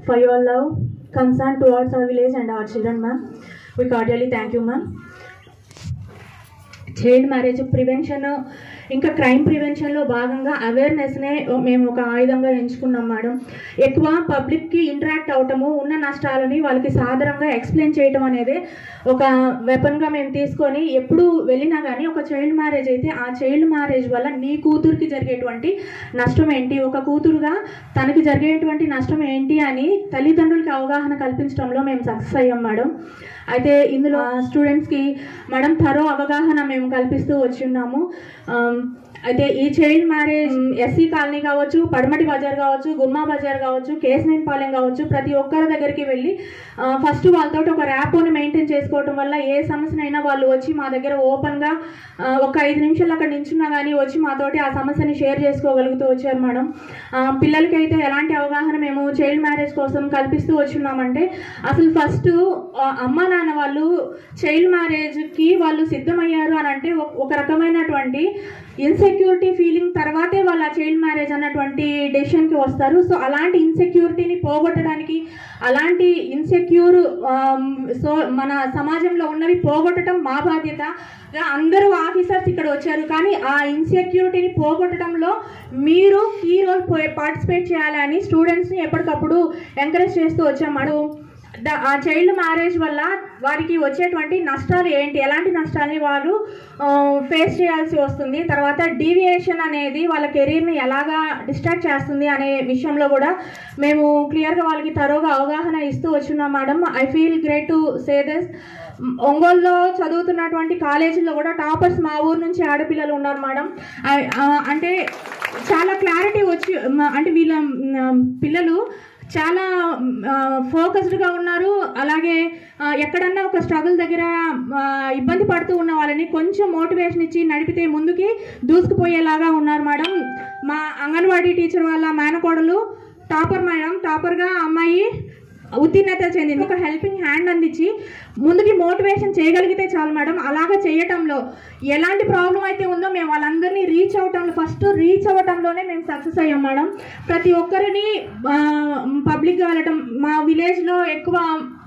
for your love, concern towards our village and our children, ma'am. We cordially thank you, ma'am. Child marriage prevention ఇంకా crime ప్రివెన్షన్లో భాగంగా అవేర్నెస్నే మేము ఒక ఆయుధంగా ఎంచుకున్నాం మేడం ఎక్కువ పబ్లిక్కి ఇంటరాక్ట్ అవటము ఉన్న నష్టాలని వాళ్ళకి సాధారణంగా ఎక్స్ప్లెయిన్ చేయటం అనేది ఒక వెపన్గా మేము తీసుకొని ఎప్పుడు వెళ్ళినా కానీ ఒక చైల్డ్ మ్యారేజ్ అయితే ఆ చైల్డ్ మ్యారేజ్ వల్ల నీ కూతురికి జరిగేటువంటి నష్టం ఏంటి ఒక కూతురుగా తనకి జరిగేటువంటి నష్టం ఏంటి అని తల్లిదండ్రులకి అవగాహన కల్పించడంలో మేము సక్సెస్ అయ్యాం మేడం అయితే ఇందులో స్టూడెంట్స్కి మేడం థరో అవగాహన మేము కల్పిస్తూ వచ్చి ఉన్నాము ఆమ్, అయితే ఈ చైల్డ్ మ్యారేజ్ ఎస్సీ కాలనీ కావచ్చు పడమటి బజార్ కావచ్చు గుమ్మా బజార్ కావచ్చు కేశనేనిపాలెం కావచ్చు ప్రతి ఒక్కరి దగ్గరికి వెళ్ళి ఫస్ట్ వాళ్ళతో ఒక ర్యాపోని మెయింటైన్ చేసుకోవటం వల్ల ఏ సమస్యనైనా వాళ్ళు వచ్చి మా దగ్గర ఓపెన్గా ఒక ఐదు నిమిషాలు అక్కడ నించున్నా కానీ వచ్చి మాతోటి ఆ సమస్యని షేర్ చేసుకోగలుగుతూ వచ్చారు మేడం ఆ, పిల్లలకైతే ఎలాంటి అవగాహన మేము చైల్డ్ మ్యారేజ్ కోసం కల్పిస్తూ వచ్చున్నామంటే అసలు ఫస్ట్ అమ్మ నాన్న వాళ్ళు చైల్డ్ మ్యారేజ్కి వాళ్ళు సిద్ధమయ్యారు అని అంటే ఒక- ఒక రకమైనటువంటి ఇన్సెక్యూరిటీ ఫీలింగ్ తర్వాతే వాళ్ళు ఆ చైల్డ్ మ్యారేజ్ అన్నటువంటి డెసిషన్కి వస్తారు సో అలాంటి ఇన్సెక్యూరిటీని పోగొట్టడానికి అలాంటి ఇన్సెక్యూర్ సో మన సమాజంలో ఉన్నవి పోగొట్టడం మా బాధ్యత అందరూ ఆఫీసర్స్ ఇక్కడ వచ్చారు కానీ ఆ ఇన్సెక్యూరిటీని పోగొట్టడంలో మీరు కీ రోల్ పార్టిసిపేట్ చేయాలని స్టూడెంట్స్ని ఎప్పటికప్పుడు ఎంకరేజ్ చేస్తూ వచ్చాం మేడం ద- ఆ చైల్డ్ మ్యారేజ్ వల్ల వారికి వచ్చేటువంటి నష్టాలు ఏంటి ఎలాంటి నష్టాలని వారు ఫేస్ చేయాల్సి వస్తుంది తర్వాత డీవియేషన్ అనేది వాళ్ళ కెరీర్ని ఎలాగా డిస్ట్రాక్ట్ చేస్తుంది అనే విషయంలో కూడా మేము క్లియర్గా వాళ్ళకి తరోగా అవగాహన ఇస్తూ వచ్చున్నాం madam I feel great to say this ఒంగోలులో చదువుతున్నటువంటి కాలేజీలో కూడా టాపర్స్ మా ఊరు నుంచి ఆడపిల్లలు ఉన్నారు మేడం ఐ- ఆ, అంటే చాలా క్లారిటీ వచ్చి మ- అంటే వీళ్ళ మ్, పిల్లలు చాలా ఫోకస్డ్గా ఉన్నారు అలాగే ఆ, ఎక్కడన్నా ఒక స్ట్రగుల్ దగ్గర ఆ, ఇబ్బంది పడుతూ ఉన్న వాళ్ళని కొంచెం మోటివేషన్ ఇచ్చి నడిపితే ముందుకి దూసుకుపోయేలాగా ఉన్నారు మేడం మా అంగన్వాడీ టీచర్ వాళ్ళ మేనకోడలు టాపర్ మేడం టాపర్గా అమ్మాయి ఉత్తీర్ణత చెందింది ఒక హెల్పింగ్ హ్యాండ్ అందించి ముందుకి మోటివేషన్ చేయగలిగితే చాలు మేడం అలాగా చేయటంలో ఎలాంటి ప్రాబ్లం అయితే ఉందో మేము వాళ్ళందరినీ రీచ్ అవటంలో ఫస్ట్ రీచ్ అవ్వటంలోనే మేము సక్సెస్ అయ్యాం మేడం ప్రతి ఒక్కరిని పబ్లిక్గా వెళ్ళటం మా విలేజ్లో ఎక్కువ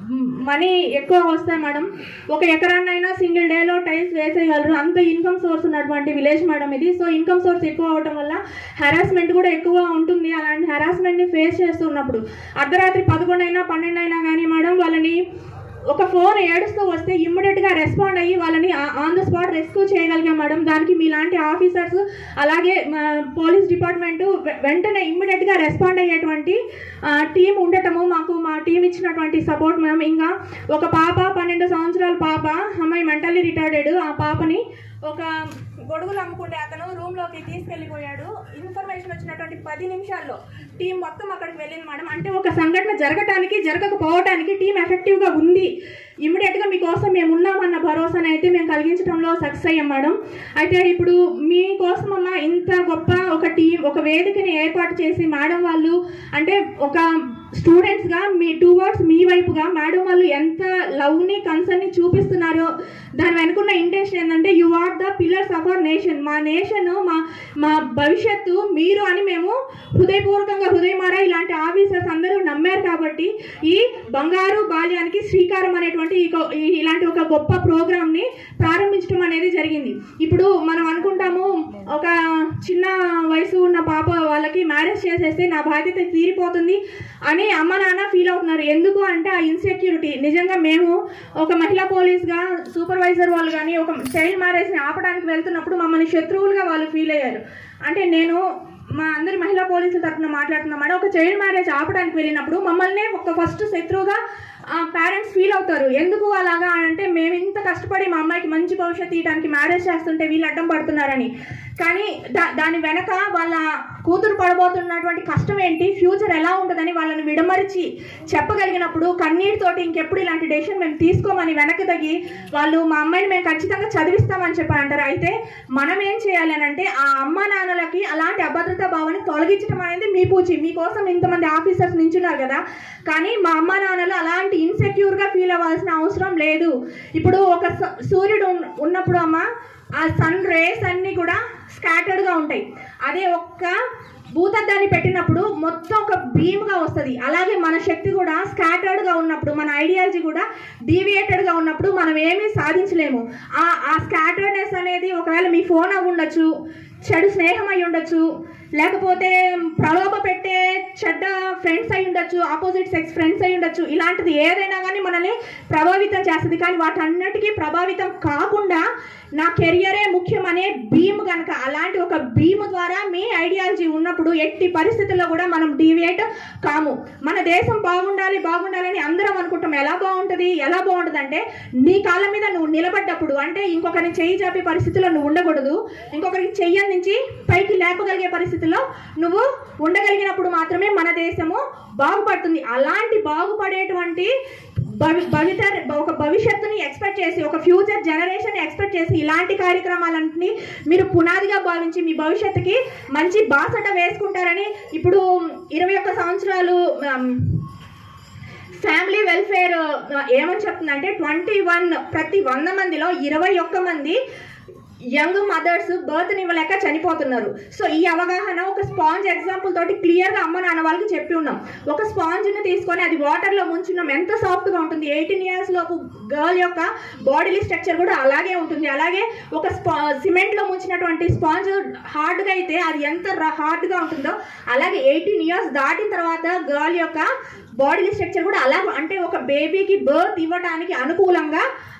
మనీ ఎక్కువ వస్తాయి మేడం ఒక ఎకరాన్నైనా సింగిల్ డేలో టైల్స్ వేసేయగలరు అంత ఇన్కమ్ సోర్స్ ఉన్నటువంటి విలేజ్ మేడం ఇది సో ఇన్కమ్ సోర్స్ ఎక్కువ అవటం వల్ల హెరాస్మెంట్ కూడా ఎక్కువ ఉంటుంది అలాంటి హెరాస్మెంట్ని ఫేస్ చేస్తున్నప్పుడు అర్ధరాత్రి పదకొండు అయినా పన్నెండు అయినా కానీ మేడం వాళ్ళని ఒక ఫోన్ ఏడుస్తూ వస్తే ఇమ్మీడియట్గా రెస్పాండ్ అయ్యి వాళ్ళని ఆన్ ద స్పాట్ రెస్క్యూ చేయగలిగాం మేడం దానికి మీలాంటి ఆఫీసర్స్ అలాగే మా పోలీస్ డిపార్ట్మెంట్ వెంటనే ఇమ్మీడియట్గా రెస్పాండ్ అయ్యేటువంటి టీం ఉండటము మాకు మా టీం ఇచ్చినటువంటి సపోర్ట్ మేము ఇంకా ఒక పాప పన్నెండు సంవత్సరాల పాప అమ్మాయి మెంటల్లీ రిటార్డెడ్ ఆ పాపని ఒక గొడుగులు అమ్ముకుంటే అతను రూమ్లోకి తీసుకెళ్ళిపోయాడు ఇన్ఫర్మేషన్ వచ్చినటువంటి పది నిమిషాల్లో టీం మొత్తం అక్కడికి వెళ్ళింది మేడం అంటే ఒక సంఘటన జరగటానికి జరగకపోవటానికి టీం ఎఫెక్టివ్గా ఉంది ఇమ్మీడియట్గా మీకోసం మేము ఉన్నామన్న భరోసాని అయితే మేము కలిగించడంలో సక్సెస్ అయ్యాం మేడం అయితే ఇప్పుడు మీకోసం అన్న ఇంత గొప్ప ఒక టీం ఒక వేదికని ఏర్పాటు చేసి మేడం వాళ్ళు అంటే ఒక స్టూడెంట్స్గా మీ టూ వర్డ్స్ మీ వైపుగా మేడం వాళ్ళు ఎంత లవ్ని కన్సర్న్ని చూపిస్తున్నారో దాని వెనుకున్న ఇంటెన్షన్ ఏంటంటే you are the pillars of our nation మా నేషన్ మా మా భవిష్యత్తు మీరు అని మేము హృదయపూర్వకంగా హృదయమారా ఇలాంటి ఆఫీసర్స్ అందరూ నమ్మారు కాబట్టి ఈ బంగారు బాల్యానికి శ్రీకారం అనేటువంటి ఈ గొ- ఈ- ఇలాంటి ఒక గొప్ప ప్రోగ్రామ్ని ప్రారంభించడం అనేది జరిగింది ఇప్పుడు మనం అనుకుంటాము ఒక చిన్న వయసు ఉన్న పాప వాళ్ళకి మ్యారేజ్ చేసేస్తే నా బాధ్యత తీరిపోతుంది అని అమ్మ నాన్న ఫీల్ అవుతున్నారు ఎందుకు అంటే ఆ ఇన్సెక్యూరిటీ నిజంగా మేము ఒక మహిళా పోలీస్గా సూపర్వైజర్ వాళ్ళు కానీ ఒక చైల్డ్ మ్యారేజ్ని ఆపడానికి వెళ్తున్నప్పుడు మమ్మల్ని శత్రువులుగా వాళ్ళు ఫీల్ అయ్యారు అంటే నేను మా అందరి మహిళా పోలీసుల తరఫున మాట్లాడుతున్నాం మేడం ఒక చైల్డ్ మ్యారేజ్ ఆపడానికి వెళ్ళినప్పుడు మమ్మల్ని ఒక ఫస్ట్ శత్రువుగా పేరెంట్స్ ఫీల్ అవుతారు ఎందుకు అలాగా అంటే మేము ఇంత కష్టపడి మా అమ్మాయికి మంచి భవిష్యత్తు తీయడానికి మ్యారేజ్ చేస్తుంటే వీళ్ళు అడ్డం పడుతున్నారని కానీ దా దాని వెనక వాళ్ళ కూతురు పడబోతున్నటువంటి కష్టం ఏంటి ఫ్యూచర్ ఎలా ఉంటుందని వాళ్ళని విడమరిచి చెప్పగలిగినప్పుడు కన్నీటితోటి ఇంకెప్పుడు ఇలాంటి డెసిషన్ మేము తీసుకోమని వెనక్కి తగ్గి వాళ్ళు మా అమ్మాయిని మేము ఖచ్చితంగా చదివిస్తామని చెప్పి అంటారు అయితే మనం ఏం చేయాలి అని అంటే ఆ అమ్మ నాన్నలకి అలాంటి అభద్రతా భావాన్ని తొలగించడం అనేది మీ పూచి మీకోసం ఇంతమంది ఆఫీసర్స్ నించున్నారు కదా కానీ మా అమ్మ నాన్నలు అలాంటి ఇన్సెక్యూర్గా ఫీల్ అవ్వాల్సిన అవసరం లేదు ఇప్పుడు ఒక స- సూర్యుడు ఉన్న- ఉన్నప్పుడు అమ్మ ఆ సన్ రేస్ అన్నీ కూడా స్కాటర్డ్గా ఉంటాయి అదే ఒక్క భూతద్దాన్ని పెట్టినప్పుడు మొత్తం ఒక భీమ్గా వస్తుంది అలాగే మన శక్తి కూడా స్కాటర్డ్గా ఉన్నప్పుడు మన ఐడియాలజీ కూడా డీవియేటెడ్గా ఉన్నప్పుడు మనం ఏమీ సాధించలేము ఆ ఆ స్కాటర్డ్నెస్ అనేది ఒకవేళ మీ ఫోన్ అవి ఉండొచ్చు చెడు స్నేహం అయి ఉండొచ్చు లేకపోతే ప్రలోభ పెట్టే చెడ్డ ఫ్రెండ్స్ అయి ఉండొచ్చు ఆపోజిట్ సెక్స్ ఫ్రెండ్స్ అయి ఉండొచ్చు ఇలాంటిది ఏదైనా కానీ మనల్ని ప్రభావితం చేస్తుంది కానీ వాటన్నిటికీ ప్రభావితం కాకుండా నా కెరియరే ముఖ్యం అనే భీమ్ కనుక అలాంటి ఒక భీమ్ ద్వారా మీ ఐడియాలజీ ఉన్నప్పుడు ఎట్టి పరిస్థితుల్లో కూడా మనం డీవియేట్ కాము మన దేశం బాగుండాలి బాగుండాలని అందరం అనుకుంటాం ఎలా బాగుంటుంది ఎలా బాగుంటుంది అంటే నీ కాళ్ళ మీద నువ్వు నిలబడ్డప్పుడు అంటే ఇంకొకరిని చెయ్యి చాపే పరిస్థితిలో నువ్వు ఉండకూడదు ఇంకొకరికి చెయ్యి అందించి పైకి లేపగలిగే పరిస్థితిలో నువ్వు ఉండగలిగినప్పుడు మాత్రమే మన దేశము బాగుపడుతుంది అలాంటి బాగుపడేటువంటి భవి భవిత ఒక భవిష్యత్తుని ఎక్స్పెక్ట్ చేసి ఒక ఫ్యూచర్ జనరేషన్ ఎక్స్పెక్ట్ చేసి ఇలాంటి కార్యక్రమాలన్నింటినీ మీరు పునాదిగా భావించి మీ భవిష్యత్తుకి మంచి బాసట వేసుకుంటారని ఇప్పుడు ఇరవై ఒక్క సంవత్సరాలు ఆమ్, ఫ్యామిలీ వెల్ఫేర్ ఏమని చెప్తుందంటే ట్వంటీ వన్ ప్రతి వంద మందిలో ఇరవై ఒక్క మంది యంగ్ మదర్స్ బర్త్ ఇవ్వలేక చనిపోతున్నారు సో ఈ అవగాహన ఒక స్పాంజ్ ఎగ్జాంపుల్ తోటి క్లియర్గా అమ్మ నాన్న వాళ్ళకి చెప్పి ఉన్నాం ఒక స్పాంజ్ని తీసుకొని అది వాటర్లో ముంచున్నాం ఎంత సాఫ్ట్గా ఉంటుంది ఎయిటీన్ ఇయర్స్ లోపు గర్ల్ యొక్క బాడీలీ స్ట్రక్చర్ కూడా అలాగే ఉంటుంది అలాగే ఒక స్పా సిమెంట్లో ముంచినటువంటి స్పాంజ్ హార్డ్గా అయితే అది ఎంత హార్డ్గా ఉంటుందో అలాగే ఎయిటీన్ ఇయర్స్ దాటిన తర్వాత గర్ల్ యొక్క బాడీ స్ట్రక్చర్ కూడా అలా అంటే ఒక బేబీకి బర్త్ ఇవ్వడానికి అనుకూలంగా